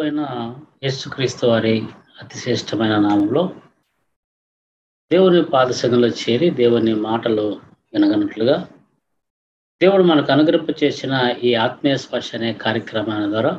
అయిన యేసుక్రీస్తు వారి అతి శ్రేష్టమైన నామంలో దేవుని పాదశంలో చేరి దేవుని మాటలు వినగనట్లుగా దేవుడు మనకు అనుగ్రహింప చేసిన ఈ ఆత్మీయ స్పర్శ అనే కార్యక్రమాల ద్వారా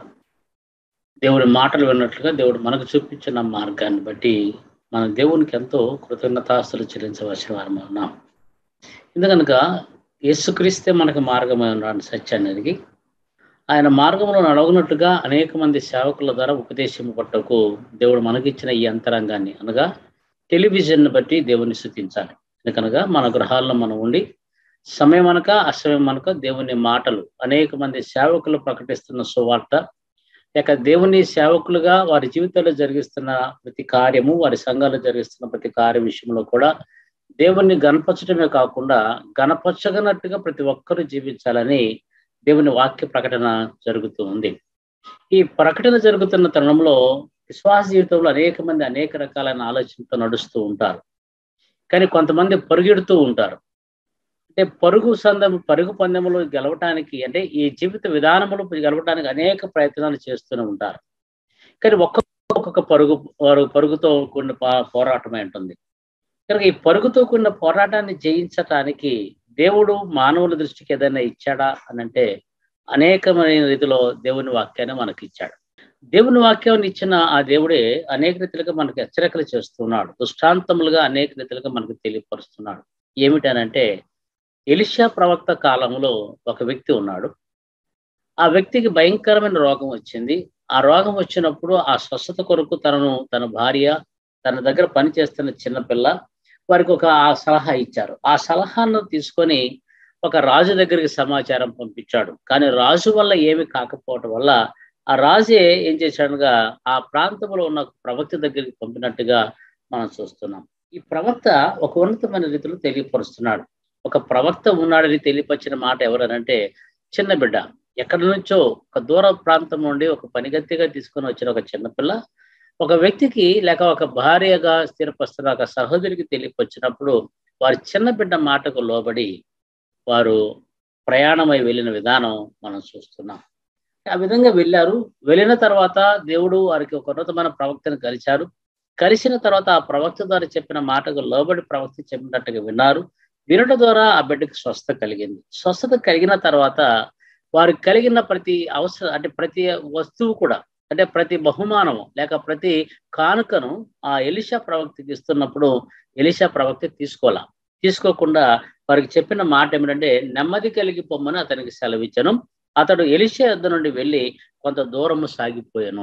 దేవుడి మాటలు విన్నట్లుగా దేవుడు మనకు చూపించిన మార్గాన్ని బట్టి మన దేవునికి ఎంతో కృతజ్ఞతాస్తులు చెల్లించవలసిన వారం ఉన్నాం ఎందుకనక యేసుక్రీస్తే మనకు మార్గమై ఉన్నాడు సత్యాన్ని ఎరిగి ఆయన మార్గంలో నడవనట్టుగా అనేక మంది సేవకుల ద్వారా ఉపదేశం పట్టకు దేవుడు మనకిచ్చిన ఈ అంతరంగాన్ని అనగా టెలివిజన్ బట్టి దేవుని స్థుతించాలి ఎందుకనగా మన గృహాల్లో మనం ఉండి సమయం అనక అసమయం అనక దేవుని మాటలు అనేక మంది సేవకులు ప్రకటిస్తున్న సువార్త లేక దేవుని సేవకులుగా వారి జీవితంలో జరిగిస్తున్న ప్రతి కార్యము వారి సంఘాలు జరిగిస్తున్న ప్రతి కార్య విషయంలో కూడా దేవుణ్ణి గణపరచడమే కాకుండా గణపరచగనట్టుగా ప్రతి ఒక్కరూ జీవించాలని దేవుని వాక్య ప్రకటన జరుగుతూ ఉంది ఈ ప్రకటన జరుగుతున్న తరుణంలో విశ్వాస జీవితంలో అనేక మంది అనేక రకాలైన ఆలోచనతో నడుస్తూ ఉంటారు కానీ కొంతమంది పరుగెడుతూ ఉంటారు అంటే పరుగు సందం పరుగు పందెములు గెలవటానికి అంటే ఈ జీవిత విధానములు గెలవటానికి అనేక ప్రయత్నాలు చేస్తూనే ఉంటారు కానీ ఒక్కొక్క ఒక్కొక్క పరుగు వారు పరుగుతో కూడిన పోరాటమే ఉంటుంది కనుక ఈ పరుగుతో కూడిన పోరాటాన్ని జయించటానికి దేవుడు మానవుల దృష్టికి ఏదైనా ఇచ్చాడా అని అంటే అనేకమైన రీతిలో దేవుని వాక్యాన్ని మనకి ఇచ్చాడు దేవుని వాక్యాన్ని ఇచ్చిన ఆ దేవుడే అనేక రీతిలుగా మనకు హెచ్చరికలు చేస్తున్నాడు దృష్టాంతములుగా అనేక రీతిలుగా మనకు తెలియపరుస్తున్నాడు ఏమిటనంటే ఎలిషా ప్రవక్త కాలంలో ఒక వ్యక్తి ఉన్నాడు ఆ వ్యక్తికి భయంకరమైన రోగం వచ్చింది ఆ రోగం వచ్చినప్పుడు ఆ స్వస్థత కొరకు తనను తన భార్య తన దగ్గర పనిచేస్తున్న చిన్నపిల్ల వారికి ఒక ఆ సలహా ఇచ్చారు ఆ సలహాను తీసుకొని ఒక రాజు దగ్గరికి సమాచారం పంపించాడు కానీ రాజు వల్ల ఏమి కాకపోవటం వల్ల ఆ రాజే ఏం చేశాడుగా ఆ ప్రాంతంలో ఉన్న ప్రవక్త దగ్గరికి పంపినట్టుగా మనం చూస్తున్నాం ఈ ప్రవక్త ఒక ఉన్నతమైన రీతిలో తెలియపరుస్తున్నాడు ఒక ప్రవక్త ఉన్నాడని తెలియపరిచిన మాట ఎవరనంటే చిన్న బిడ్డ ఎక్కడి నుంచో ఒక దూర ప్రాంతం నుండి ఒక పనిగత్తిగా తీసుకొని వచ్చిన ఒక చిన్నపిల్ల ఒక వ్యక్తికి లేక ఒక భార్యగా స్థిరపరుస్తున్న ఒక సహోదరికి తెలియపరిచినప్పుడు వారి చిన్న బిడ్డ మాటకు లోబడి వారు ప్రయాణమై వెళ్ళిన విధానం మనం చూస్తున్నాం ఆ విధంగా వెళ్ళారు వెళ్ళిన తర్వాత దేవుడు వారికి ఒక ఉన్నతమైన ప్రవక్తను కలిశారు కలిసిన తర్వాత ఆ ప్రవక్త ద్వారా చెప్పిన మాటకు లోబడి ప్రవక్త చెప్పినట్టుగా విన్నారు వినడం ద్వారా ఆ బిడ్డకి స్వస్థత కలిగింది స్వస్థత కలిగిన తర్వాత వారికి కలిగిన ప్రతి అవసరం అంటే ప్రతి వస్తువు కూడా అంటే ప్రతి బహుమానము లేక ప్రతి కానుకను ఆ ఎలిషా ప్రవక్తకి ఇస్తున్నప్పుడు ఎలిషా ప్రవక్త తీసుకోవాల తీసుకోకుండా వారికి చెప్పిన మాట ఏమిటంటే నెమ్మది కలిగి పొమ్మని అతనికి సెలవిచ్చను అతడు ఎలిషా యొద్ద నుండి వెళ్ళి కొంత దూరము సాగిపోయాను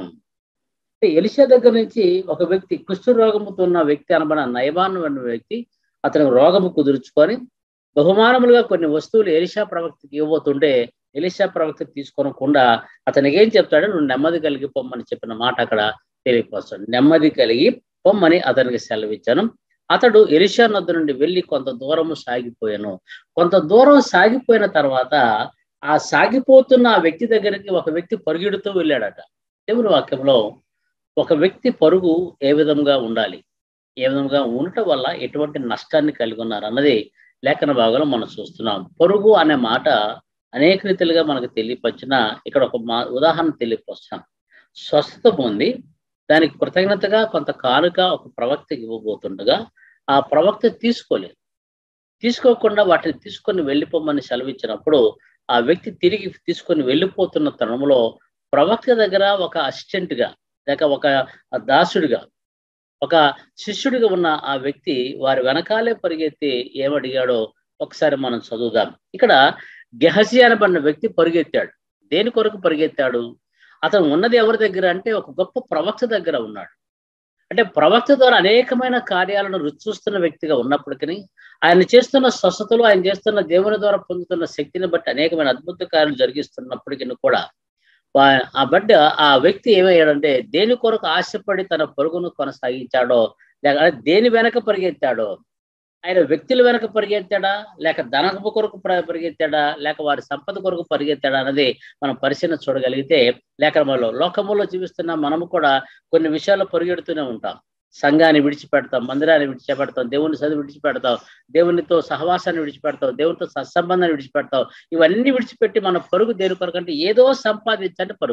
ఎలిషా దగ్గర నుంచి ఒక వ్యక్తి కుష్ఠరోగముతో ఉన్న వ్యక్తి అనబడిన నయమాను అన్న వ్యక్తి అతనికి రోగము కుదుర్చుకొని బహుమానములుగా కొన్ని వస్తువులు ఎలిషా ప్రవక్తకి ఇవ్వబోతుంటే ఎలిషా ప్రవక్త తీసుకోనకుండా అతనికి ఏం చెప్తాడు నువ్వు నెమ్మది కలిగి పొమ్మని చెప్పిన మాట అక్కడ తెలియపరుస్తాడు నెమ్మది కలిగి పొమ్మని అతనికి సెలవిచ్చాను అతడు ఎలిషా నద్ద నుండి వెళ్ళి కొంత దూరము సాగిపోయాను కొంత దూరం సాగిపోయిన తర్వాత ఆ సాగిపోతున్న ఆ వ్యక్తి దగ్గరికి ఒక వ్యక్తి పరుగెడుతూ వెళ్ళాడట దేవుని వాక్యంలో ఒక వ్యక్తి పరుగు ఏ విధంగా ఉండాలి ఏ విధంగా ఉండటం వల్ల ఎటువంటి నష్టాన్ని కలిగి ఉన్నారు అన్నది లేఖన భాగంలో మనం చూస్తున్నాం పొరుగు అనే మాట అనేక రీతిలుగా మనకు తెలియపరిచిన ఇక్కడ ఒక మా ఉదాహరణ తెలియపరుస్తాం స్వస్థత పొంది దానికి కృతజ్ఞతగా కొంత కానుక ఒక ప్రవక్తకి ఇవ్వబోతుండగా ఆ ప్రవక్త తీసుకోలేదు తీసుకోకుండా వాటిని తీసుకొని వెళ్ళిపోమని సెలవిచ్చినప్పుడు ఆ వ్యక్తి తిరిగి తీసుకొని వెళ్ళిపోతున్న తరుణంలో ప్రవక్త దగ్గర ఒక అసిస్టెంట్గా లేక ఒక దాసుడిగా ఒక శిష్యుడిగా ఉన్న ఆ వ్యక్తి వారి వెనకాలే పరిగెత్తి ఏమడిగాడో ఒకసారి మనం చదువుదాం ఇక్కడ గెహసి అనబడిన వ్యక్తి పరిగెత్తాడు దేని కొరకు పరిగెత్తాడు అతను ఉన్నది ఎవరి దగ్గర అంటే ఒక గొప్ప ప్రవక్త దగ్గర ఉన్నాడు అంటే ప్రవక్త ద్వారా అనేకమైన కార్యాలను రుచి చూస్తున్న వ్యక్తిగా ఉన్నప్పటికీ ఆయన చేస్తున్న స్వస్థతలు ఆయన చేస్తున్న దేవుని ద్వారా పొందుతున్న శక్తిని బట్టి అనేకమైన అద్భుత కార్యాలు జరిగిస్తున్నప్పటికీ కూడా ఆ బిడ్డ ఆ వ్యక్తి ఏమయ్యాడంటే దేని కొరకు ఆశపడి తన పొరుగును కొనసాగించాడో లేక దేని వెనక పరిగెత్తాడో ఆయన వ్యక్తుల వెనక పరిగెత్తాడా లేక ధనపు కొరకు పరిగెత్తాడా లేక వారి సంపద కొరకు పరిగెత్తాడా అనేది మనం పరిశీలన చూడగలిగితే లేక మనలో లోకములో జీవిస్తున్న మనము కూడా కొన్ని విషయాల్లో పరిగెడుతూనే ఉంటాం సంఘాన్ని విడిచిపెడతాం మందిరాన్ని విడిచిపెడతాం దేవుని చదువు విడిచిపెడతాం దేవునితో సహవాసాన్ని విడిచిపెడతాం దేవునితో సత్సంబంధాన్ని విడిచిపెడతాం ఇవన్నీ విడిచిపెట్టి మన పరుగు దేని కొరకు అంటే ఏదో సంపాదించండి పరుగు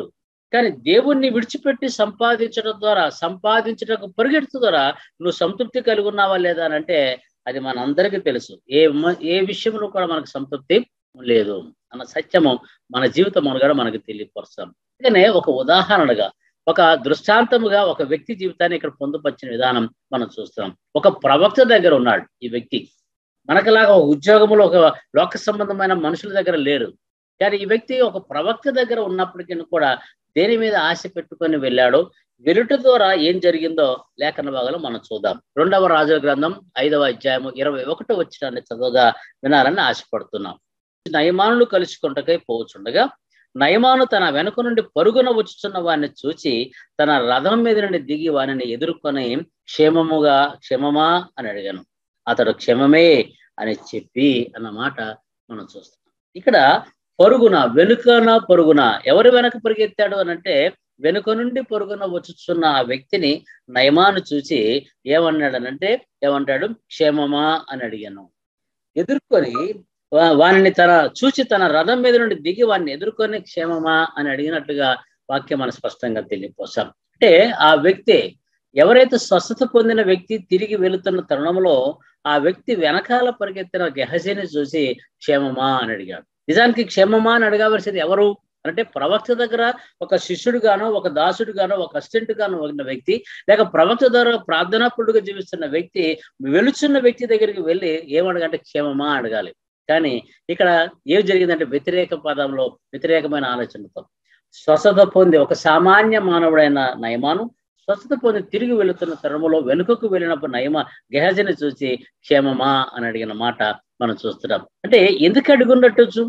కానీ దేవుణ్ణి విడిచిపెట్టి సంపాదించడం ద్వారా సంపాదించడానికి పరిగెత్తు ద్వారా నువ్వు సంతృప్తి కలిగి ఉన్నావా లేదా అని అంటే అది మనందరికీ తెలుసు ఏ మ- ఏ విషయంలో కూడా మనకు సంతృప్తి లేదు అన్న సత్యము మన జీవితం కూడా మనకు తెలియపరుస్తాం అందుకనే ఒక ఉదాహరణగా ఒక దృష్టాంతముగా ఒక వ్యక్తి జీవితాన్ని ఇక్కడ పొందుపరిచిన విధానం మనం చూస్తాం ఒక ప్రవక్త దగ్గర ఉన్నాడు ఈ వ్యక్తి మనకులాగా ఒక ఉద్యోగంలో ఒక లోక సంబంధమైన మనుషుల దగ్గర లేరు కానీ ఈ వ్యక్తి ఒక ప్రవక్త దగ్గర ఉన్నప్పటికీ కూడా దేని మీద ఆశ పెట్టుకొని వెళ్ళాడో వెలుట ద్వారా ఏం జరిగిందో లేఖన భాగంలో మనం చూద్దాం రెండవ రాజుల గ్రంథం ఐదవ అధ్యాయము ఇరవై ఒకటో వచ్చినాన్ని చదువుగా వినాలని ఆశపడుతున్నాం నయమానులు కలుసుకుంటకై పోవచ్చుండగా నయమాను తన వెనుక నుండి పరుగున వచ్చుచున్న వాడిని చూచి తన రథం మీద నుండి దిగి వానిని ఎదుర్కొని క్షేమముగా క్షేమమా అని అడిగాను అతడు క్షేమమే అని చెప్పి అన్న మాట మనం చూస్తాం ఇక్కడ పరుగున వెనుకన పరుగున ఎవరు వెనక పరిగెత్తాడు అని అంటే వెనుక నుండి పరుగున వచ్చుచున్న ఆ వ్యక్తిని నయమాను చూసి ఏమన్నాడనంటే ఏమంటాడు క్షేమమా అని అడిగాను ఎదుర్కొని వా- వానిని తన చూచి తన రథం మీద నుండి దిగి వాడిని ఎదుర్కొని క్షేమమా అని అడిగినట్టుగా వాక్యం మనం స్పష్టంగా తెలియపోసాం అంటే ఆ వ్యక్తి ఎవరైతే స్వస్థత పొందిన వ్యక్తి తిరిగి వెళుతున్న తరుణంలో ఆ వ్యక్తి వెనకాల పరిగెత్తిన గెహజీని చూసి క్షేమమా అని అడిగాడు నిజానికి క్షేమమా అని అడగవలసింది ఎవరు అంటే ప్రవక్త దగ్గర ఒక శిష్యుడుగానో ఒక దాసుడుగానో ఒక అసిస్టెంట్ గానో ఉన్న వ్యక్తి లేక ప్రవక్త ద్వారా ప్రార్థనాపుడుగా జీవిస్తున్న వ్యక్తి వెలుచున్న వ్యక్తి దగ్గరికి వెళ్ళి ఏమడగంటే క్షేమమా అడగాలి కానీ ఇక్కడ ఏం జరిగిందంటే వ్యతిరేక పదంలో వ్యతిరేకమైన ఆలోచనతో స్వస్థత పొంది ఒక సామాన్య మానవుడైన నయమాను స్వస్థత పొంది తిరిగి వెళుతున్న తరుణంలో వెనుకకు వెళ్ళినప్పుడు నయమ గెహజని చూసి క్షేమమా అని అడిగిన మాట మనం చూస్తున్నాం అంటే ఎందుకు అడుగున్నట్టు చూ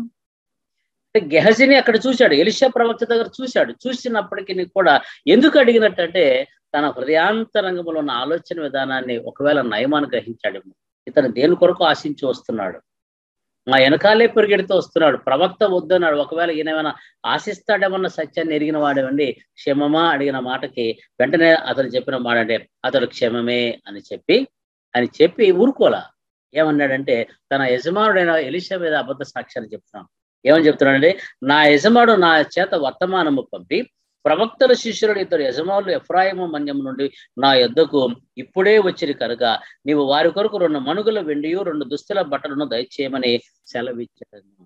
అంటే గెహజిని అక్కడ చూశాడు ఎలిషా ప్రవక్త దగ్గర చూశాడు చూసినప్పటికీ కూడా ఎందుకు అడిగినట్టు అంటే తన హృదయాంతరంగంలో ఉన్న ఆలోచన విధానాన్ని ఒకవేళ నయమాను గ్రహించాడేమో ఇతను దేని కొరకు ఆశించి వస్తున్నాడు మా వెనకాలే పరిగెడుతూ వస్తున్నాడు ప్రవక్త వద్దన్నాడు ఒకవేళ ఈయన ఏమైనా ఆశిస్తాడేమన్న సత్యాన్ని ఎరిగిన వాడేవండి క్షమమా అడిగిన మాటకి వెంటనే అతను చెప్పిన మాట అంటే అతడు క్షమమే అని చెప్పి అని చెప్పి ఊరుకోలా ఏమన్నాడంటే తన యజమానుడైన ఎలిషా మీద అబద్ధ సాక్ష్యాన్ని చెప్తున్నాను ఏమని చెప్తున్నాడంటే నా యజమాడు నా చేత వర్తమానము పంపి ప్రవక్తల శిష్యుడు ఇద్దరు యజమానులు ఎఫ్రాయిము మన్యం నుండి నా యొద్దకు ఇప్పుడే వచ్చిరి కనుక నీవు వారి కొరకు రెండు మనుగుల వెండియు రెండు దుస్తుల బట్టలను దయచేయమని సెలవిచ్చాను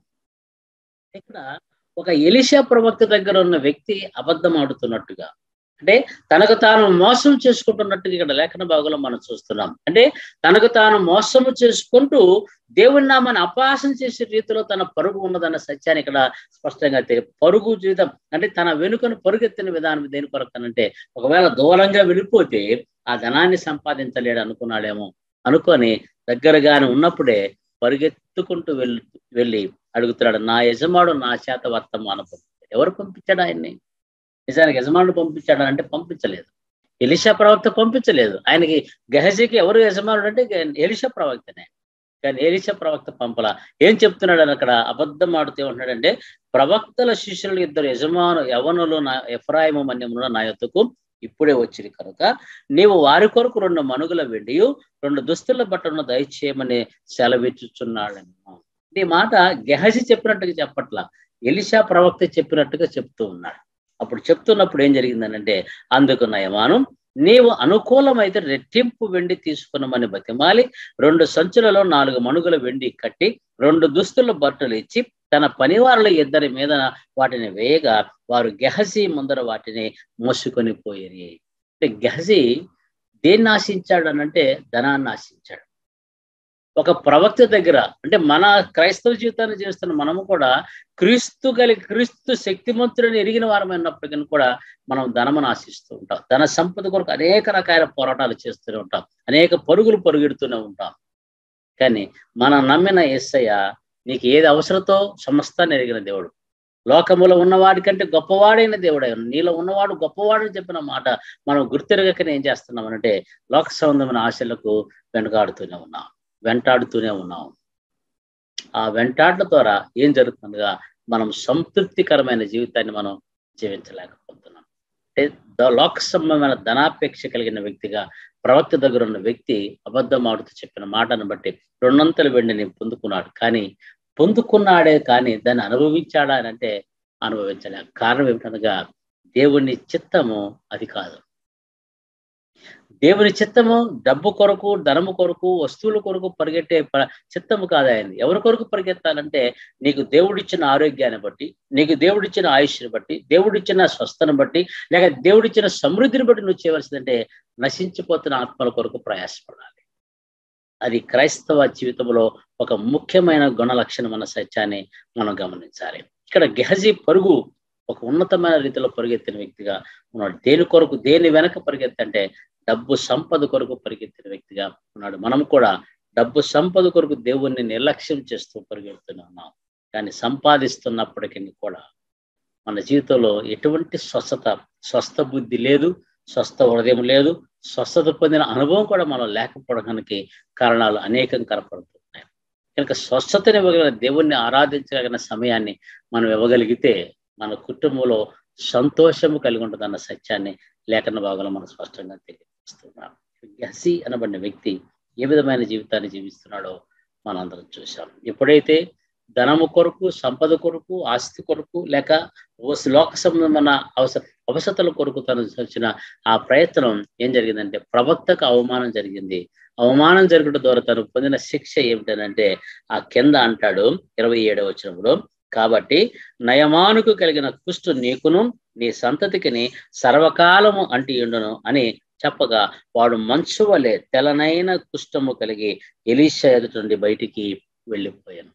ఇక్కడ ఒక ఎలిషా ప్రవక్త దగ్గర ఉన్న వ్యక్తి అబద్ధం ఆడుతున్నట్టుగా అంటే తనకు తాను మోసం చేసుకుంటున్నట్టుగా ఇక్కడ లేఖన భాగంలో మనం చూస్తున్నాం అంటే తనకు తాను మోసము చేసుకుంటూ దేవుని నామాన్ని అపాసం చేసే రీతిలో తన పరుగు ఉన్నదన్న సత్యాన్ని ఇక్కడ స్పష్టంగా తెలియ పరుగు జీవితం అంటే తన వెనుకను పరుగెత్తిన విధానం దేని కొరకు అంటే ఒకవేళ దూరంగా వెళ్ళిపోతే ఆ ధనాన్ని సంపాదించలేడు అనుకున్నాడేమో అనుకొని దగ్గరగానే ఉన్నప్పుడే పరిగెత్తుకుంటూ వెళ్ళి వెళ్ళి అడుగుతున్నాడు నా యజమాడు నా చేత వర్తమానం పంపించాడు ఎవరు పంపించాడు ఆయన్ని నిజానికి యజమానుడు పంపించాడు అంటే పంపించలేదు ఎలిషా ప్రవక్త పంపించలేదు ఆయనకి గహజీకి ఎవరు యజమానుడు అంటే ఎలిషా ప్రవక్తనే కానీ ఎలిషా ప్రవక్త పంపల ఏం చెప్తున్నాడు అని అక్కడ అబద్ధం ఆడుతూ ఉంటున్నాడంటే ప్రవక్తల శిష్యులు ఇద్దరు యజమాను యవనులు నా ఎఫ్రాయిము మన్యములు నా యొద్దకు ఇప్పుడే వచ్చింది కనుక నీవు వారి కొరకు రెండు మనుగుల వెండియు రెండు దుస్తుల బట్టలను దయచేయమని సెలవిచ్చుచున్నాడని ఈ మాట గెహజి చెప్పినట్టుగా చెప్పట్లా ఎలిషా ప్రవక్త చెప్పినట్టుగా చెప్తూ ఉన్నాడు అప్పుడు చెప్తున్నప్పుడు ఏం జరిగిందనంటే అందుకు నయమాను నీవు అనుకూలమైతే రెట్టింపు వెండి తీసుకున్నామని బతిమాలి రెండు సంచులలో నాలుగు మణుగుల వెండి కట్టి రెండు దుస్తుల బట్టలు ఇచ్చి తన పనివారుల ఇద్దరి మీద వాటిని వేయగా వారు గెహసి ముందర వాటిని మోసుకొని పోయేది అంటే గెహసి దేన్ని ఆశించాడు అనంటే ధనాన్ని ఆశించాడు ఒక ప్రవక్త దగ్గర అంటే మన క్రైస్తవ జీవితాన్ని చేస్తున్న మనము కూడా క్రీస్తు కలిగి క్రీస్తు శక్తిమంతుడిని ఎరిగిన వారమైనప్పటికీ కూడా మనం ధనమును ఆశిస్తూ ఉంటాం ధన సంపద కొరకు అనేక రకాల పోరాటాలు చేస్తూనే ఉంటాం అనేక పరుగులు పరుగెడుతూనే ఉంటాం కానీ మనం నమ్మిన ఎస్సయ్య నీకు ఏది అవసరతో సమస్తాన్ని ఎరిగిన దేవుడు లోకములో ఉన్నవాడి కంటే గొప్పవాడైన దేవుడు నీలో ఉన్నవాడు గొప్పవాడని చెప్పిన మాట మనం గుర్తిరగకనే ఏం చేస్తున్నాం అంటే లోక సంబంధమైన ఆశలకు వెనుకాడుతూనే ఉన్నాం వెంటాడుతూనే ఉన్నాం ఆ వెంటాడల ద్వారా ఏం జరుగుతుందిగా మనం సంతృప్తికరమైన జీవితాన్ని మనం జీవించలేకపోతున్నాం అంటే లోక సంబంధమైన ధనాపేక్ష కలిగిన వ్యక్తిగా ప్రవక్త దగ్గర ఉన్న వ్యక్తి అబద్ధం ఆడుతూ చెప్పిన మాటను బట్టి రెండంతల వెండిని పొందుకున్నాడు కానీ పొందుకున్నాడే కానీ దాన్ని అనుభవించాడా అని అంటే అనుభవించలే కారణం ఏమిటనగా దేవుని చిత్తము అది కాదు దేవుని చిత్తము డబ్బు కొరకు ధనము కొరకు వస్తువుల కొరకు పరిగెట్టే చిత్తము కాదు ఆయన ఎవరి కొరకు పరిగెత్తాలంటే నీకు దేవుడిచ్చిన ఆరోగ్యాన్ని బట్టి నీకు దేవుడిచ్చిన ఆయుష్ని బట్టి దేవుడిచ్చిన స్వస్థను బట్టి లేక దేవుడిచ్చిన సమృద్ధిని బట్టి నువ్వు చేయవలసిందంటే నశించిపోతున్న ఆత్మల కొరకు ప్రయాసపడాలి అది క్రైస్తవ జీవితంలో ఒక ముఖ్యమైన గుణ లక్షణం అన్న సత్యాన్ని మనం గమనించాలి ఇక్కడ గెహజీ పరుగు ఒక ఉన్నతమైన రీతిలో పరిగెత్తిన వ్యక్తిగా ఉన్నాడు దేని కొరకు దేని వెనక పరిగెత్తంటే డబ్బు సంపద కొరకు పరిగెత్తిన వ్యక్తిగా ఉన్నాడు మనం కూడా డబ్బు సంపద కొరకు దేవుణ్ణి నిర్లక్ష్యం చేస్తూ పరిగెడుతున్నాం కానీ సంపాదిస్తున్నప్పటికీ కూడా మన జీవితంలో ఎటువంటి స్వస్థత స్వస్థ బుద్ధి లేదు స్వస్థ హృదయం లేదు స్వస్థత పొందిన అనుభవం కూడా మనం లేకపోవడానికి కారణాలు అనేకం కనపడుతున్నాయి కనుక స్వస్థతని ఇవ్వగలిగిన దేవుణ్ణి ఆరాధించగలిగిన సమయాన్ని మనం ఇవ్వగలిగితే మన కుటుంబంలో సంతోషము కలిగి ఉంటుందన్న సత్యాన్ని లేఖన భాగంలో మనం స్పష్టంగా తెలియజేస్తున్నాం గసి అనబడిన వ్యక్తి ఏ విధమైన జీవితాన్ని జీవిస్తున్నాడో మనందరం చూసాం ఎప్పుడైతే ధనము కొరకు సంపద కొరకు ఆస్తి కొరకు లేక లోక సంబంధమైన అవసర అవసతల కొరకు తను వచ్చిన ఆ ప్రయత్నం ఏం జరిగిందంటే ప్రవక్తకు అవమానం జరిగింది అవమానం జరగడం ద్వారా తను పొందిన శిక్ష ఏమిటనంటే ఆ కింద అంటాడు ఇరవై ఏడవ వచ్చినప్పుడు కాబట్టి నయమానుకు కలిగిన కుష్టు నీకును నీ సంతతికిని సర్వకాలము అంటి ఉండును అని చెప్పగా వాడు మంచు వలె తెలనైన కుష్టము కలిగి ఎలీషా ఎదుటి బయటికి వెళ్ళిపోయాను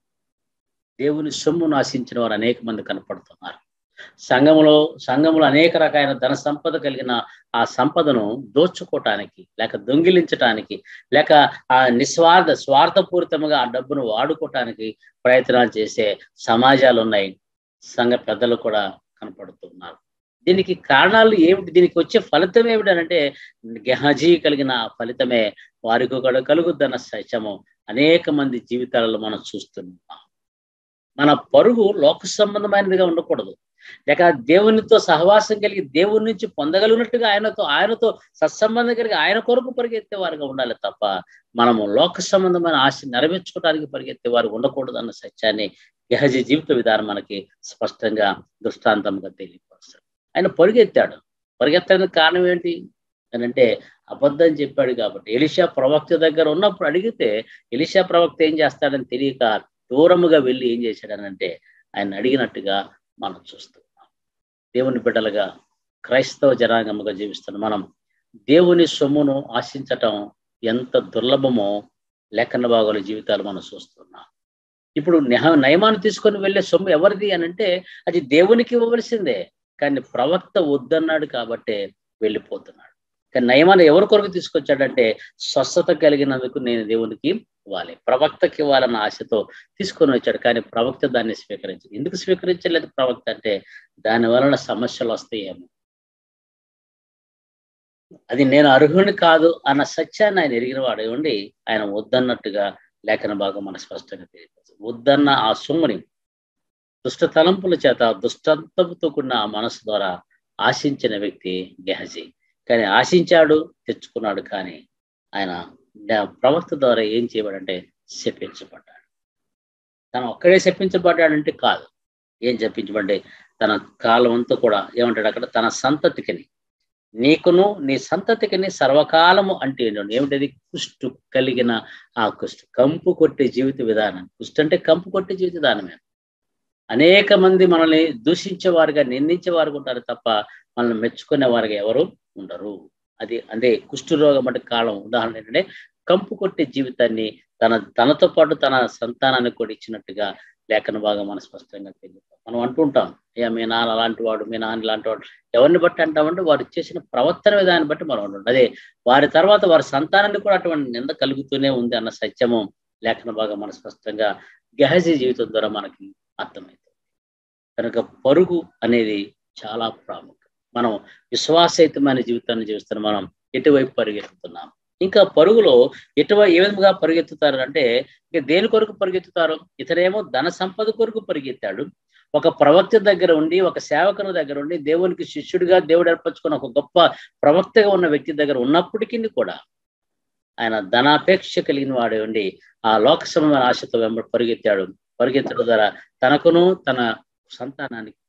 దేవుని సొమ్ము నాశించిన వారు అనేక మంది కనపడుతున్నారు సంఘంలో సంఘంలో అనేక రకాలైన ధన సంపద కలిగిన ఆ సంపదను దోచుకోవటానికి లేక దొంగిలించటానికి లేక ఆ నిస్వార్థ స్వార్థపూరితంగా ఆ డబ్బును వాడుకోవటానికి ప్రయత్నాలు చేసే సమాజాలు ఉన్నాయి సంఘ పెద్దలు కూడా కనపడుతున్నారు దీనికి కారణాలు ఏమిటి దీనికి వచ్చే ఫలితం ఏమిటనంటే గెహజీ కలిగిన ఫలితమే వారికి కూడా కలుగుద్దన్న సత్యము అనేక మంది జీవితాలలో మనం చూస్తున్నాం మన పరుగు లోక సంబంధమైనదిగా ఉండకూడదు లేక దేవునితో సహవాసం కలిగి దేవుని నుంచి పొందగలిగినట్టుగా ఆయనతో ఆయనతో సత్సంబంధం కలిగి ఆయన కొరకు పరిగెత్తే వారుగా ఉండాలి తప్ప మనము లోక సంబంధమైన ఆశ నెరవేర్చుకోవడానికి పరిగెత్తే వారు ఉండకూడదు అన్న సత్యాన్ని గహజ జీవిత విధానం మనకి స్పష్టంగా దృష్టాంతంగా తెలియపరుస్తాడు ఆయన పరిగెత్తాడు పరిగెత్తడానికి కారణం ఏంటి అని అంటే అబద్ధం చెప్పాడు కాబట్టి ఎలిషా ప్రవక్త దగ్గర ఉన్నప్పుడు అడిగితే ఎలిషా ప్రవక్త ఏం చేస్తాడని తెలియక దూరముగా వెళ్ళి ఏం చేశాడనంటే ఆయన అడిగినట్టుగా మనం చూస్తున్నాం దేవుని బిడ్డలుగా క్రైస్తవ జనాంగముగా జీవిస్తున్న మనం దేవుని సొమ్మును ఆశించటం ఎంత దుర్లభమో లేఖన భాగాల జీవితాలు మనం చూస్తున్నాం ఇప్పుడు నయమాన్ని తీసుకొని వెళ్ళే సొమ్ము ఎవరిది అని అంటే అది దేవునికి ఇవ్వవలసిందే కానీ ప్రవక్త వద్దన్నాడు కాబట్టే వెళ్ళిపోతున్నాడు కానీ నయమాన్ని ఎవరి కొరకు తీసుకొచ్చాడంటే స్వస్థత కలిగినందుకు నేను దేవునికి ఇవ్వాలి ప్రవక్తకి ఇవ్వాలన్న ఆశతో తీసుకొని వచ్చాడు కానీ ప్రవక్త దాన్ని స్వీకరించదు ఎందుకు స్వీకరించలేదు ప్రవక్త అంటే దాని వలన సమస్యలు వస్తాయేమో అది నేను అర్హుని కాదు అన్న సత్యాన్ని ఆయన ఎరిగిన వాడు ఉండి ఆయన వద్దన్నట్టుగా లేఖన భాగం మన స్పష్టంగా తెలియదు వద్దన్న ఆ సొమ్ముని దుష్ట తలంపుల చేత దుష్టంతంతో కూడిన ఆ మనసు ద్వారా ఆశించిన వ్యక్తి గెహజీ కానీ ఆశించాడు తెచ్చుకున్నాడు కానీ ఆయన ప్రవక్త ద్వారా ఏం చేయబడంటే శపించబడ్డాడు తను ఒక్కడే శపించబడ్డాడంటే కాదు ఏం చెప్పించబడ్డే తన కాలం అంతా కూడా ఏమంటాడు అక్కడ తన సంతతికిని నీకును నీ సంతతికిని సర్వకాలము అంటే ఏమిటది కుష్టు కలిగిన ఆ కుష్టు కంపు కొట్టే జీవిత విధానం కుష్టు అంటే కంపు కొట్టే జీవిత విధానమే అనేక మంది మనల్ని దూషించేవారుగా నిందించేవారు ఉంటారు తప్ప మనల్ని మెచ్చుకునే వారుగా ఎవరు ఉండరు అది అదే కుష్టు రోగం అంటే కాలం ఉదాహరణ ఏంటంటే కంపు కొట్టే జీవితాన్ని తన తనతో పాటు తన సంతానానికి కూడా ఇచ్చినట్టుగా లేఖన భాగం మనం స్పష్టంగా తెలియదు మనం అంటుంటాం అయ్యా మీ నాన్న అలాంటి వాడు మీ నాన్న ఇలాంటి వాడు ఎవరిని బట్టి అంటామంటే వారు చేసిన ప్రవర్తన విధాన్ని బట్టి మనం అంటుంటాం అదే వారి తర్వాత వారి సంతానాన్ని కూడా అటువంటి నింద కలుగుతూనే ఉంది అన్న సత్యము లేఖన భాగం మన స్పష్టంగా గహజీ జీవితం ద్వారా మనకి అర్థమవుతుంది కనుక పరుగు అనేది చాలా ప్రాముఖ్యం మనం విశ్వాసయుతమైన జీవితాన్ని జీవిస్తున్న మనం ఎటువైపు పరిగెత్తుతున్నాం ఇంకా పరుగులో ఎటువై ఏ విధంగా పరిగెత్తుతారు అంటే ఇక దేని కొరకు పరిగెత్తుతారు ఇతనేమో ధన సంపద కొరకు పరిగెత్తాడు ఒక ప్రవక్త దగ్గర ఉండి ఒక సేవకుని దగ్గర ఉండి దేవునికి శిష్యుడిగా దేవుడు ఏర్పరచుకున్న ఒక గొప్ప ప్రవక్తగా ఉన్న వ్యక్తి దగ్గర ఉన్నప్పటికీ కూడా ఆయన ధనాపేక్ష కలిగిన వాడే ఉండి ఆ లోక సంబంధమైన ఆశతో వెంబడి పరిగెత్తాడు పరిగెత్తడం ద్వారా తనకును తన సంతానానికి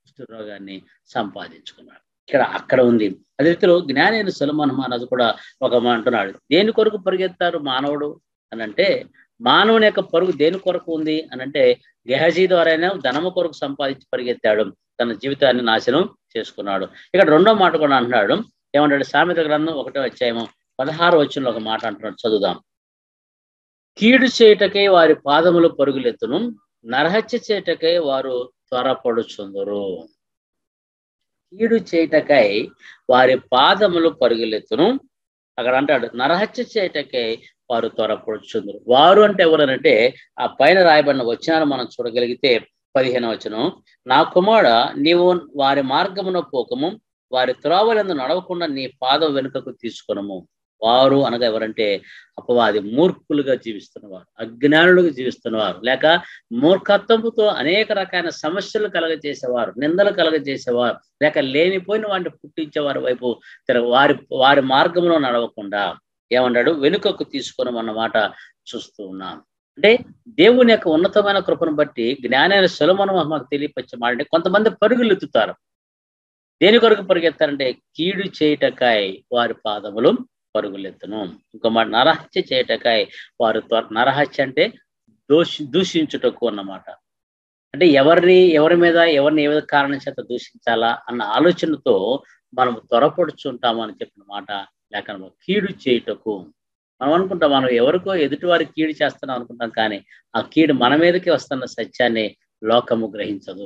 రోగాన్ని సంపాదించుకున్నాడు ఇక్కడ అక్కడ ఉంది అదే రీతిలో జ్ఞానైన సులమన్ మహారాజు కూడా ఒక మాట అంటున్నాడు దేని కొరకు పరిగెత్తారు మానవుడు అని అంటే మానవుని యొక్క పరుగు దేని కొరకు ఉంది అని అంటే గెహజీ ద్వారానే ధనము కొరకు సంపాదించి పరిగెత్తాడు తన జీవితాన్ని నాశనం చేసుకున్నాడు ఇక్కడ రెండో మాట కూడా అంటున్నాడు ఏమంటాడు సామెత గ్రంథం ఒకటో అధ్యాయము పదహారు వచ్చిన ఒక మాట అంటున్నాడు చదువుదాం కీడు చేయటకై వారి పాదములు పరుగులెత్తును నరహత్య చేయటకై వారు త్వరపడుచుందరు కీడు చేయటకై వారి పాదములు పరుగులెత్తును అక్కడ అంటాడు నరహత్య చేయటకై వారు త్వరపడుచుందరు వారు అంటే ఎవరనంటే ఆ పైన రాయబడిన వచనాలు మనం చూడగలిగితే పదిహేను వచనం నా కుమారుడ నీవు వారి మార్గమున పోకము వారి త్రోవలందు నడవకుండా నీ పాదం వెనుకకు తీసుకునము వారు అనగా ఎవరంటే అపవాది మూర్ఖులుగా జీవిస్తున్నవారు అజ్ఞానులుగా జీవిస్తున్నవారు లేక మూర్ఖత్వముతో అనేక రకాల సమస్యలు కలగజేసేవారు నిందలు కలగజేసేవారు లేక లేనిపోయిన వాటిని పుట్టించేవారి వైపు తిరగ వారి వారి మార్గంలో నడవకుండా ఏమన్నాడు వెనుకకు తీసుకున్నాం మాట చూస్తూ ఉన్నాం అంటే దేవుని యొక్క ఉన్నతమైన కృపను బట్టి జ్ఞానైన సులమను మాకు తెలియపచ్చే మాట అంటే కొంతమంది పరుగులు ఎత్తుతారు దేని కొరకు పరిగెత్తారంటే కీడు చేయటకాయ్ వారి పాదములు పరుగులెత్తును ఇంకో మాట నరహత్య చేయటకాయ్ వారు నరహత్య అంటే దూషి దూషించుటకు అన్నమాట అంటే ఎవరిని ఎవరి మీద ఎవరిని ఏ విధ కారణం చేత దూషించాలా అన్న ఆలోచనతో మనం త్వరపడుచుంటామని చెప్పిన మాట లేక కీడు చేయుటకు మనం అనుకుంటాం మనం ఎవరికో ఎదుటి వారికి కీడు చేస్తున్నాం అనుకుంటాం కానీ ఆ కీడు మన మీదకి వస్తున్న సత్యాన్ని లోకము గ్రహించదు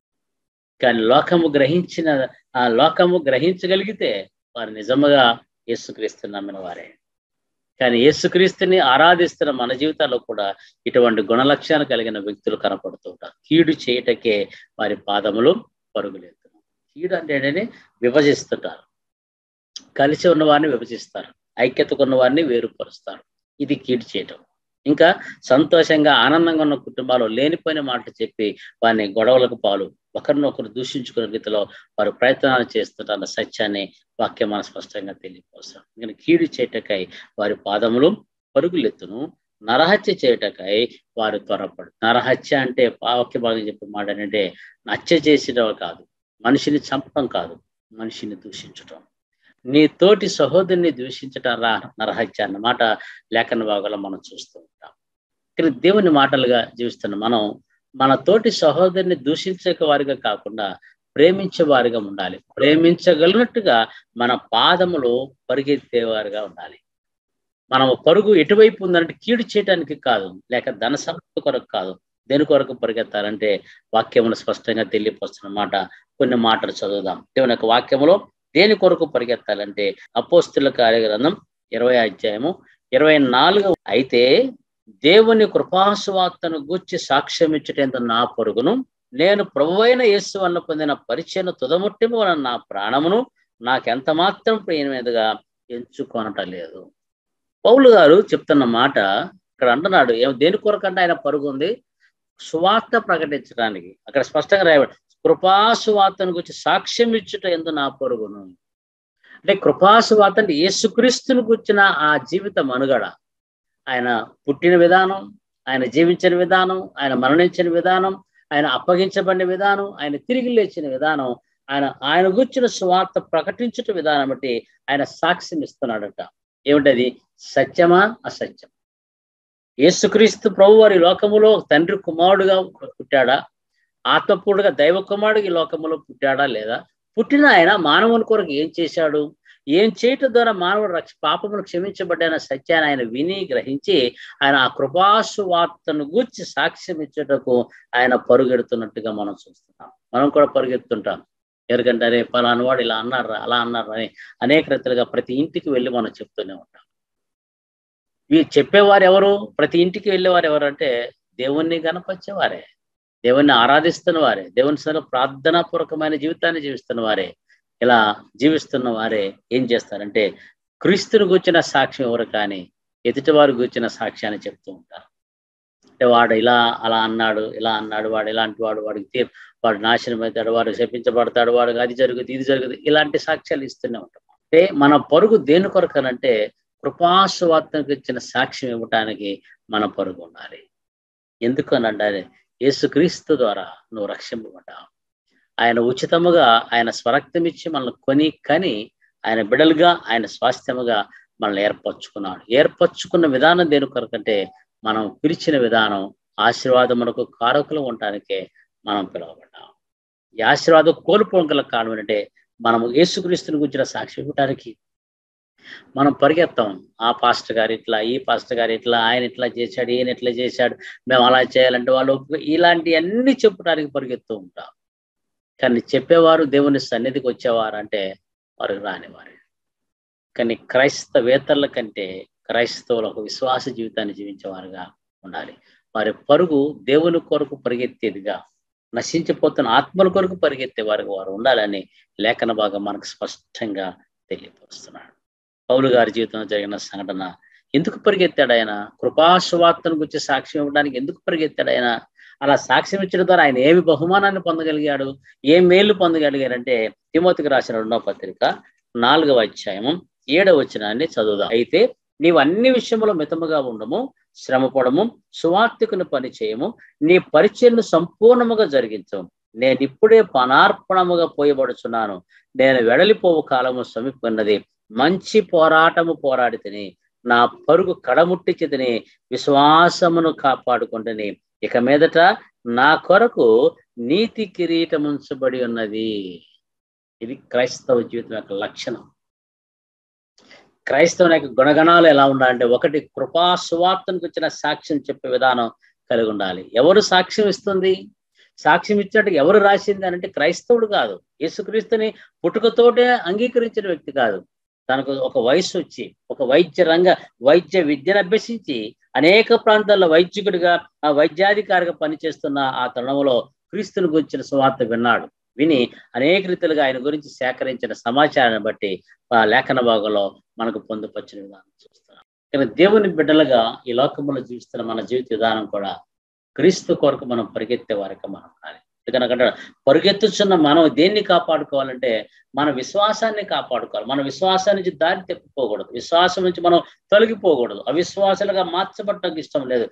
కానీ లోకము గ్రహించిన ఆ లోకము గ్రహించగలిగితే వారు నిజముగా యేసుక్రీస్తు నమ్మిన వారే కానీ యేసుక్రీస్తుని ఆరాధిస్తున్న మన జీవితాల్లో కూడా ఇటువంటి గుణలక్ష్యాలు కలిగిన వ్యక్తులు కనపడుతూ ఉంటారు కీడు చేయటకే వారి పాదములు పరుగులెత్తును కీడు అంటే విభజిస్తుంటారు కలిసి ఉన్న వారిని విభజిస్తారు ఐక్యతకు ఉన్న వారిని వేరుపరుస్తారు ఇది కీడు చేయటం ఇంకా సంతోషంగా ఆనందంగా ఉన్న కుటుంబాలు లేనిపోయిన మాటలు చెప్పి వారిని గొడవలకు పాలు ఒకరినొకరు దూషించుకునే రీతిలో వారు ప్రయత్నాలు చేస్తున్న సత్యాన్ని వాక్యం మనం స్పష్టంగా తెలియపోస్తాం ఇంకా కీడు చేయటకై వారి పాదములు పరుగులెత్తును నరహత్య చేయటకై వారు త్వరపడు నరహత్య అంటే వాక్య భాగం చెప్పే మాట ఏంటంటే హత్య చేసిన కాదు మనిషిని చంపడం కాదు మనిషిని దూషించటం నీ తోటి సహోదరుని దూషించటం రా నరహత్య అన్నమాట లేఖన భాగంలో మనం చూస్తూ ఉంటాం ఇక్కడ దేవుని మాటలుగా జీవిస్తున్న మనం మన తోటి సహోదరుని దూషించే వారిగా కాకుండా ప్రేమించే వారిగా ఉండాలి ప్రేమించగలిగినట్టుగా మన పాదములు పరిగెత్తేవారుగా ఉండాలి మనం పరుగు ఎటువైపు ఉందంటే కీడు చేయడానికి కాదు లేక ధన సంపద కొరకు కాదు దేని కొరకు పరిగెత్తాలంటే వాక్యమును స్పష్టంగా తెలియపరుస్తున్న మాట కొన్ని మాటలు చదువుదాం దేవుని యొక్క వాక్యములో దేని కొరకు పరిగెత్తాలంటే అపోస్తుల కార్యగ్రంథం ఇరవై అధ్యాయము ఇరవై నాలుగు అయితే దేవుని కృపాసువార్తను గూర్చి సాక్ష్యం ఇచ్చటంత నా పొరుగును నేను ప్రభువైన యేసు వల్ల పొందిన పరిచయను తుదముట్టిము వలన నా ప్రాణమును నాకెంత మాత్రం ప్రియమైనదిగా ఎంచుకొనటం లేదు పౌలు గారు చెప్తున్న మాట ఇక్కడ అంటున్నాడు ఏం దేని కొరకంటే ఆయన పరుగు ఉంది సువార్త ప్రకటించడానికి అక్కడ స్పష్టంగా రాయబడి కృపాసువార్తను గురించి సాక్ష్యం ఇచ్చుట ఎందు నా పొరుగును అంటే కృపాసువార్త అంటే యేసుక్రీస్తుని కూర్చిన ఆ జీవిత మనుగడ ఆయన పుట్టిన విధానం ఆయన జీవించిన విధానం ఆయన మరణించిన విధానం ఆయన అప్పగించబడిన విధానం ఆయన తిరిగి లేచిన విధానం ఆయన ఆయన గుర్చిన సువార్త ప్రకటించుట విధానం బట్టి ఆయన సాక్ష్యం ఇస్తున్నాడట ఏమిటది సత్యమా అసత్యం యేసుక్రీస్తు ప్రభు వారి లోకములో తండ్రి కుమారుడుగా పుట్టాడా ఆత్మపూర్ణగా దైవ కుమారుడు ఈ లోకములో పుట్టాడా లేదా పుట్టిన ఆయన మానవుని కొరకు ఏం చేశాడు ఏం చేయటం ద్వారా మానవుడు రక్ష పాపమును క్షమించబడ్డాన సత్యాన్ని ఆయన విని గ్రహించి ఆయన ఆ కృపాసు వార్తను గూర్చి సాక్ష్యం ఇచ్చేటకు ఆయన పరుగెడుతున్నట్టుగా మనం చూస్తున్నాం మనం కూడా పరుగెత్తుంటాం ఎందుకంటే అరే పలానా వాడు ఇలా అన్నారు అలా అన్నారు అని అనేక రీతిలుగా ప్రతి ఇంటికి వెళ్ళి మనం చెప్తూనే ఉంటాం ఈ చెప్పేవారు ఎవరు ప్రతి ఇంటికి వెళ్ళేవారు ఎవరు అంటే దేవుణ్ణి గనపరిచేవారే దేవుణ్ణి ఆరాధిస్తున్న వారే దేవుని సరే ప్రార్థనాపూర్వకమైన జీవితాన్ని జీవిస్తున్న వారే ఇలా జీవిస్తున్న వారే ఏం చేస్తారంటే క్రీస్తుని కూర్చిన సాక్ష్యం ఎవరు కానీ ఎదుటివారు కూర్చిన సాక్ష్యాన్ని చెప్తూ ఉంటారు అంటే వాడు ఇలా అలా అన్నాడు ఇలా అన్నాడు వాడు ఇలాంటి వాడు వాడికి తీ వాడు నాశనం అవుతాడు వాడు శపించబడతాడు వాడు అది జరుగుతుంది ఇది జరుగుతుంది ఇలాంటి సాక్ష్యాలు ఇస్తూనే ఉంటాం అంటే మన పరుగు దేని కొరకనంటే కృపాసువార్తకు ఇచ్చిన సాక్ష్యం ఇవ్వటానికి మన పరుగు ఉండాలి ఎందుకు అని అంటే యేసుక్రీస్తు ద్వారా నువ్వు రక్షింపబడ్డావు ఆయన ఉచితముగా ఆయన స్వరక్తం ఇచ్చి మనల్ని కొని కని ఆయన బిడలుగా ఆయన స్వాస్థ్యముగా మనల్ని ఏర్పరచుకున్నాడు ఏర్పరచుకున్న విధానం దేని కొరకంటే మనం పిలిచిన విధానం ఆశీర్వాదమునకు కారకులు ఉండటానికే మనం పిలువబడ్డాం ఈ ఆశీర్వాదం కోల్పోవడం గల కారణం ఏంటంటే మనము యేసుక్రీస్తుని గురించిన సాక్షి ఇవ్వడానికి మనం పరిగెత్తాం ఆ పాస్టర్ గారు ఇట్లా ఈ పాస్టర్ గారు ఇట్లా ఆయన ఇట్లా చేశాడు ఈయన ఇట్లా చేశాడు మేము అలా చేయాలంటే వాళ్ళు ఇలాంటి అన్ని చెప్పడానికి పరిగెత్తూ ఉంటాం కానీ చెప్పేవారు దేవుని సన్నిధికి వచ్చేవారు అంటే వారు రానివారు కానీ క్రైస్తవేతరుల కంటే క్రైస్తవులు ఒక విశ్వాస జీవితాన్ని జీవించేవారుగా ఉండాలి వారి పరుగు దేవుని కొరకు పరిగెత్తేదిగా నశించిపోతున్న ఆత్మల కొరకు పరిగెత్తే వారికి వారు ఉండాలని లేఖన భాగం మనకు స్పష్టంగా తెలియపరుస్తున్నాడు పౌలు గారి జీవితంలో జరిగిన సంఘటన ఎందుకు పరిగెత్తాడు ఆయన కృపాసువార్తను గురించి సాక్ష్యం ఇవ్వడానికి ఎందుకు పరిగెత్తాడు ఆయన అలా సాక్ష్యం ఇచ్చడం ద్వారా ఆయన ఏమి బహుమానాన్ని పొందగలిగాడు ఏ మేలు పొందగలిగాడంటే తిమోతికి రాసిన రెండవ పత్రిక నాలుగవ అధ్యాయము ఏడవ వచనాన్ని చదువుదాం అయితే నీవు అన్ని విషయంలో మితముగా ఉండము శ్రమపడము సువార్తికుని పని చేయము నీ పరిచయను సంపూర్ణముగా జరిగించము నేను ఇప్పుడే పనార్పణముగా పోయబడుచున్నాను నేను వెడలిపోవు కాలము సమీపన్నది మంచి పోరాటము పోరాడి తిని నా పరుగు కడముట్టించి తిని విశ్వాసమును కాపాడుకుంటుని ఇక మీదట నా కొరకు నీతి కిరీటం ఉంచబడి ఉన్నది ఇది క్రైస్తవ జీవితం యొక్క లక్షణం క్రైస్తవుని యొక్క గుణగణాలు ఎలా ఉండాలంటే ఒకటి కృపా సువార్తనికి వచ్చిన సాక్ష్యం చెప్పే విధానం కలిగి ఉండాలి ఎవరు సాక్ష్యం ఇస్తుంది సాక్ష్యం ఇచ్చినట్టు ఎవరు రాసింది అంటే క్రైస్తవుడు కాదు యేసుక్రీస్తుని పుట్టుకతోటే అంగీకరించిన వ్యక్తి కాదు తనకు ఒక వయసు వచ్చి ఒక వైద్య రంగ వైద్య విద్యను అభ్యసించి అనేక ప్రాంతాల్లో వైద్యుడిగా ఆ వైద్యాధికారిగా పనిచేస్తున్న ఆ తరుణంలో క్రీస్తుని గురించిన సువార్త విన్నాడు విని అనేక రీతిలుగా ఆయన గురించి సేకరించిన సమాచారాన్ని బట్టి ఆ లేఖన భాగంలో మనకు పొందుపరిచిన విధానం చూస్తున్నాం కానీ దేవుని బిడ్డలుగా ఈ లోకంలో జీవిస్తున్న మన జీవిత విధానం కూడా క్రీస్తు కొరకు మనం పరిగెత్తే వారికి మనం కాదు ఎందుకంటే పరిగెత్తుచున్న మనం దేన్ని కాపాడుకోవాలంటే మన విశ్వాసాన్ని కాపాడుకోవాలి మన విశ్వాసం నుంచి దారి తెప్పిపోకూడదు విశ్వాసం నుంచి మనం తొలగిపోకూడదు అవిశ్వాసాలుగా మార్చబట్టడానికి ఇష్టం లేదు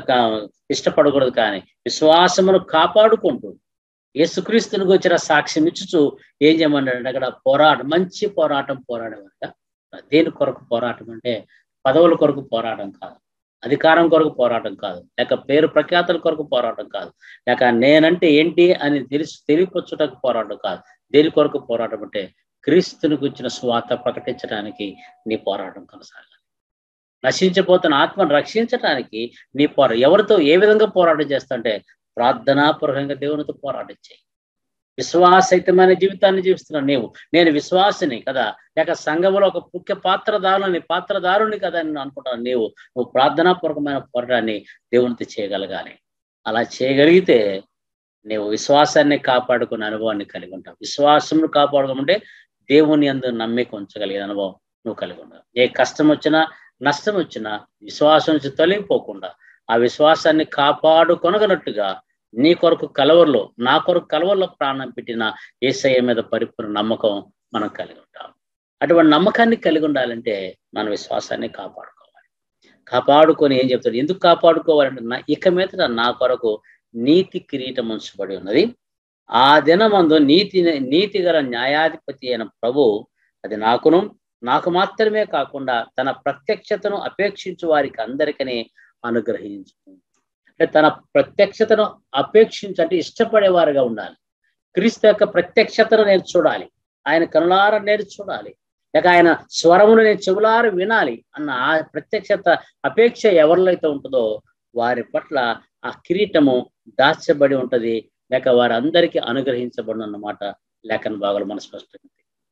ఇష్టపడకూడదు కానీ విశ్వాసమును కాపాడుకుంటూ యేసుక్రీస్తునికి వచ్చిన సాక్ష్యం ఇచ్చుచు ఏం చేయమన్నాడు అక్కడ పోరాటం మంచి పోరాటం పోరాడేవారుగా దేని కొరకు పోరాటం అంటే పదవుల కొరకు పోరాటం కాదు అధికారం కొరకు పోరాటం కాదు లేక పేరు ప్రఖ్యాతుల కొరకు పోరాటం కాదు లేక నేనంటే ఏంటి అని తెలిసి తెలియపరచుటకు పోరాటం కాదు దేని కొరకు పోరాటం అంటే క్రీస్తుని గురించిన స్వాత ప్రకటించడానికి నీ పోరాటం కొనసాగాలి నశించిపోతున్న ఆత్మను రక్షించడానికి నీ పోరా ఎవరితో ఏ విధంగా పోరాటం చేస్తుంటే ప్రార్థనాపూర్వకంగా దేవునితో పోరాటం చేయి విశ్వాసయుతమైన జీవితాన్ని జీవిస్తున్నావు నీవు నేను విశ్వాసిని కదా లేక సంఘంలో ఒక ముఖ్య పాత్రదారుని పాత్రదారుని కదా నేను అనుకుంటాను నీవు నువ్వు ప్రార్థనాపూర్వకమైన పోరాటాన్ని దేవునితో చేయగలగాలి అలా చేయగలిగితే నీవు విశ్వాసాన్ని కాపాడుకునే అనుభవాన్ని కలిగి ఉంటావు విశ్వాసం కాపాడుకోమంటే దేవుని అందు నమ్మిక ఉంచగలిగే అనుభవం నువ్వు కలిగి ఉండవు ఏ కష్టం వచ్చినా నష్టం వచ్చినా విశ్వాసం నుంచి తొలగిపోకుండా ఆ విశ్వాసాన్ని కాపాడుకొనగనట్టుగా నీ కొరకు కలవరలో నా కొరకు కలవరలో ప్రాణం పెట్టిన ఏసయ్య మీద పరిపూర్ణ నమ్మకం మనం కలిగి ఉంటాం అటువంటి నమ్మకాన్ని కలిగి ఉండాలంటే మన విశ్వాసాన్ని కాపాడుకోవాలి కాపాడుకొని ఏం చెప్తాడు ఎందుకు కాపాడుకోవాలంటే నా ఇక మీద నా కొరకు నీతి కిరీటం ఉంచబడి ఉన్నది ఆ దినమందు నీతి నీతి గల న్యాయాధిపతి అయిన ప్రభు అది నాకును నాకు మాత్రమే కాకుండా తన ప్రత్యక్షతను అపేక్షించు వారికి అందరికీ అనుగ్రహించు అంటే తన ప్రత్యక్షతను అపేక్షించంటే ఇష్టపడేవారుగా ఉండాలి క్రీస్తు యొక్క ప్రత్యక్షతను నేను చూడాలి ఆయన కనులార నేను చూడాలి లేక ఆయన స్వరమును నేను చెవులార వినాలి అన్న ఆ ప్రత్యక్షత అపేక్ష ఎవరిలో అయితే ఉంటుందో వారి పట్ల ఆ కిరీటము దాచబడి ఉంటది లేక వారందరికీ అనుగ్రహించబడి అన్నమాట లేఖన భాగాలు మన స్పష్టంగా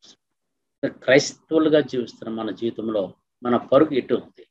క్రైస్తవులుగా జీవిస్తున్న మన జీవితంలో మన పరుగు ఇటు ఉంది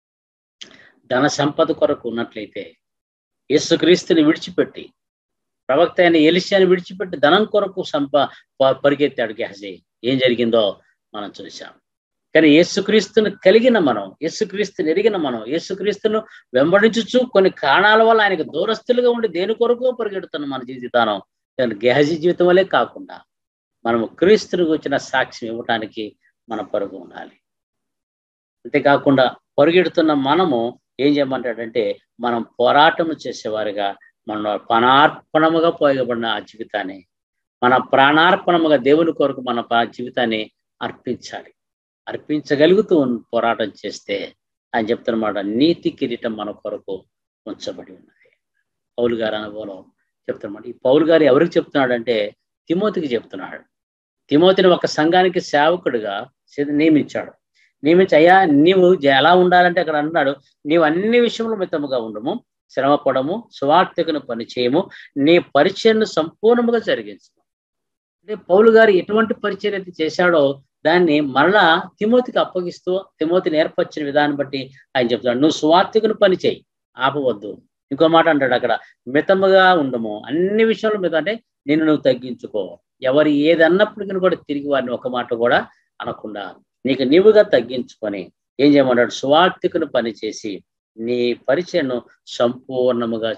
ధన సంపద కొరకు ఉన్నట్లయితే యేసుక్రీస్తుని విడిచిపెట్టి ప్రవక్త అయిన ఎలిసియాని విడిచిపెట్టి ధనం కొరకు సంప పరిగెత్తాడు గెహజీ ఏం జరిగిందో మనం చూసాం కానీ యేసుక్రీస్తుని కలిగిన మనం యేసుక్రీస్తుని ఎరిగిన మనం యేసుక్రీస్తును వెంబడించుచు కొన్ని కారణాల వల్ల ఆయనకు దూరస్తులుగా ఉండి దేని కొరకు పరిగెడుతున్న మన జీవితానం కానీ గెహజీ జీవితం వల్లే కాకుండా మనము క్రీస్తుని వచ్చిన సాక్ష్యం ఇవ్వటానికి మన పరుగు ఉండాలి అంతేకాకుండా పరుగెడుతున్న మనము ఏం చేయమంటాడంటే మనం పోరాటం చేసేవారుగా మన పనార్పణముగా పోయబడిన ఆ జీవితాన్ని మన ప్రాణార్పణముగా దేవుని కొరకు మన పా- జీవితాన్ని అర్పించాలి అర్పించగలుగుతూ ఉన్న- పోరాటం చేస్తే ఆయన చెప్తున్నమాట నీతి కిరీటం మన కొరకు ఉంచబడి ఉన్నది పౌలు గారి అనుభవం చెప్తున్నమాట ఈ పౌలు గారు ఎవరికి చెప్తున్నాడంటే తిమోతికి చెప్తున్నాడు తిమోతిని ఒక సంఘానికి సేవకుడిగా సి- నియమించాడు నియమించి అయ్యా నీవు జ- ఎలా ఉండాలంటే అక్కడ అన్నాడు నీవు అన్ని విషయంలో మితముగా ఉండము శ్రమపడము సువార్థకును పని చేయము నీ పరిచయను సంపూర్ణముగా జరిగించు అంటే పౌలు గారు ఎటువంటి పరిచయం అయితే చేశాడో దాన్ని మరలా తిమోతికి అప్పగిస్తూ తిమోతిని ఏర్పరిచిన విధానం బట్టి ఆయన చెప్తాడు నువ్వు సువార్థకును పని చేయి ఆపవద్దు ఇంకో మాట అంటాడు అక్కడ మితముగా ఉండము అన్ని విషయంలో మీద అంటే నిన్ను నువ్వు తగ్గించుకో ఎవరు ఏది అన్నప్పటికీ కూడా తిరిగి వారిని ఒక మాట కూడా అనకుండా నీకు నీవుగా తగ్గించుకొని ఏం చేయమంటాడు సువార్థికును పని చేసి నీ పరిచయను సంపూర్ణముగా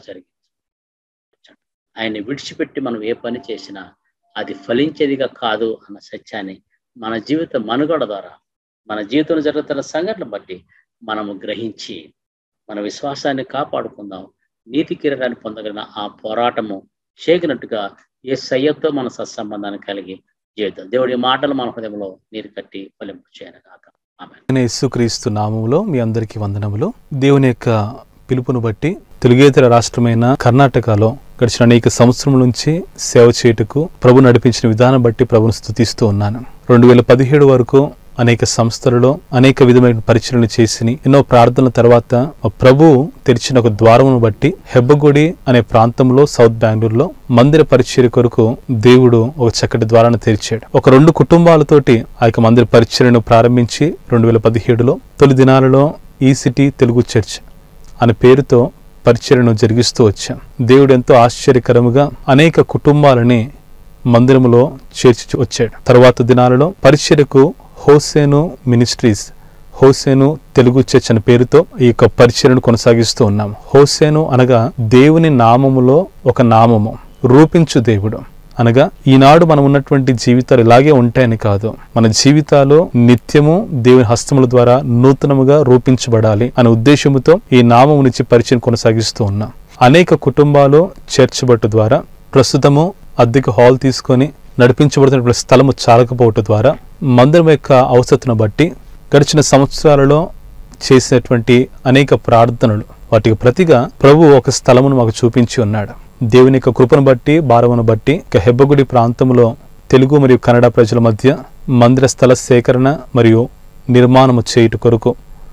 జరిగించు ఆయన్ని విడిచిపెట్టి మనం ఏ పని చేసినా అది ఫలించేదిగా కాదు అన్న సత్యాన్ని మన జీవిత మనుగడ ద్వారా మన జీవితంలో జరుగుతున్న సంఘటన బట్టి మనము గ్రహించి మన విశ్వాసాన్ని కాపాడుకుందాం నీతి కిరీటాన్ని పొందగలిగిన ఆ పోరాటము చేకినట్టుగా ఏ సయ్యతో మన సత్సంబంధాన్ని కలిగి జీవితం దేవుడి మాటలు మన హృదయంలో నీరు కట్టి ఫలింపు చేయను కాక ఆమె నేను యేసుక్రీస్తు నామములో మీ అందరికీ వందనములు దేవుని యొక్క పిలుపును బట్టి తెలుగేతర రాష్ట్రమైన కర్ణాటకలో గడిచిన అనేక సంవత్సరం నుంచి సేవ చేయుటకు ప్రభు నడిపించిన విధానం బట్టి ప్రభును స్థుతిస్తూ ఉన్నాను రెండు వేల పదిహేడు వరకు అనేక సంస్థలలో అనేక విధమైన పరిచయలు చేసి ఎన్నో ప్రార్థనల తర్వాత మా ప్రభు తెరిచిన ఒక ద్వారమును బట్టి హెబ్బగుడి అనే ప్రాంతంలో సౌత్ బెంగళూరులో మందిర పరిచర్య కొరకు దేవుడు ఒక చక్కటి ద్వారాన్ని తెరిచాడు ఒక రెండు కుటుంబాలతోటి ఆ యొక్క మందిర పరిచర్యను ప్రారంభించి రెండు వేల పదిహేడులో తొలి దినాలలో ఈ సిటీ తెలుగు చర్చ్ అనే పేరుతో పరిచర్యను జరిగిస్తూ వచ్చాం దేవుడు ఎంతో ఆశ్చర్యకరముగా అనేక కుటుంబాలని మందిరములో చేర్చి వచ్చాడు తర్వాత దినాలలో పరిచర్యకు హోసేను మినిస్ట్రీస్ హోసేను తెలుగు చర్చ్ అనే పేరుతో ఈ యొక్క పరిచర్యను కొనసాగిస్తూ ఉన్నాం హోసేను అనగా దేవుని నామములో ఒక నామము రూపించు దేవుడు అనగా ఈనాడు మనం ఉన్నటువంటి జీవితాలు ఇలాగే ఉంటాయని కాదు మన జీవితాలు నిత్యము దేవుని హస్తముల ద్వారా నూతనముగా రూపించబడాలి అనే ఉద్దేశముతో ఈ నామము నుంచి పరిచయం కొనసాగిస్తూ ఉన్నాం అనేక కుటుంబాలు చర్చ్ బట్టు ద్వారా ప్రస్తుతము అద్దెకు హాల్ తీసుకొని నడిపించబడుతున్నటువంటి స్థలము చాలకపోవటం ద్వారా మందిరం యొక్క అవసరతను బట్టి గడిచిన సంవత్సరాలలో చేసినటువంటి అనేక ప్రార్థనలు వాటికి ప్రతిగా ప్రభు ఒక స్థలమును మాకు చూపించి ఉన్నాడు దేవుని యొక్క కృపను బట్టి భారమును బట్టి ఇక హెబ్బగుడి ప్రాంతంలో తెలుగు మరియు కన్నడ ప్రజల మధ్య మందిర స్థల సేకరణ మరియు నిర్మాణము చేయుట కొరకు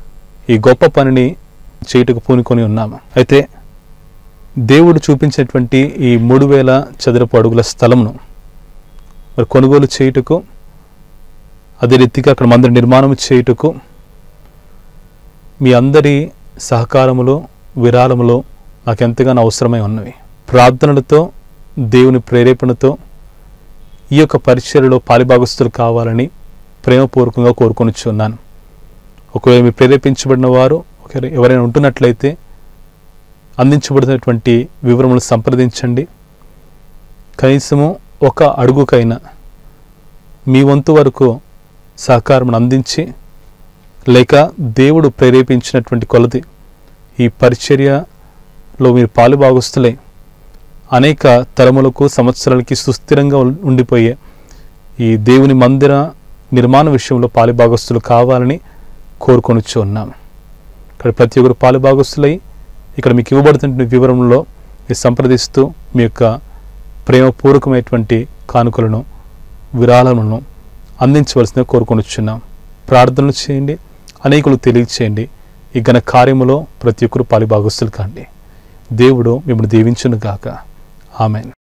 ఈ గొప్ప పనిని చేయుటకు పూనుకొని ఉన్నాము అయితే దేవుడు చూపించినటువంటి ఈ మూడు వేల చదరపు అడుగుల స్థలమును మరి కొనుగోలు చేయుటకు అదే రీతిగా అక్కడ మందిర నిర్మాణం చేయుటకు మీ అందరి సహకారములు విరాళములు నాకు ఎంతగానో అవసరమై ఉన్నవి ప్రార్థనలతో దేవుని ప్రేరేపణతో ఈ యొక్క పరిచర్యలో పాలిభాగస్తులు కావాలని ప్రేమపూర్వకంగా కోరుకొనిచున్నాను ఒకవేళ మీరు ప్రేరేపించబడిన వారు ఒకవేళ ఎవరైనా ఉంటున్నట్లయితే అందించబడినటువంటి వివరములు సంప్రదించండి కనీసము ఒక అడుగుకైనా మీ వంతు వరకు సహకారం అందించి లేక దేవుడు ప్రేరేపించినటువంటి కొలది ఈ పరిచర్యలో మీరు పాలుభాగస్తులై అనేక తరములకు సంవత్సరాలకి సుస్థిరంగా ఉం- ఉండిపోయే ఈ దేవుని మందిర నిర్మాణ విషయంలో పాలుభాగస్తులు కావాలని కోరుకొనిచ్చు ఉన్నాము ఇక్కడ ప్రతి ఒక్కరు పాలుభాగస్తులై ఇక్కడ మీకు ఇవ్వబడుతున్న వివరంలో మీరు సంప్రదిస్తూ మీ యొక్క ప్రేమపూర్వకమైనటువంటి కానుకలను విరాళములను అందించవలసిందిగా కోరుకొనిచున్నాం ప్రార్థనలు చేయండి అనేకులు తెలియచేయండి ఈ ఘన కార్యములో ప్రతి ఒక్కరు పాలిభాగస్తులు కాండి దేవుడు మిమ్మల్ని దీవించును గాక ఆమెన్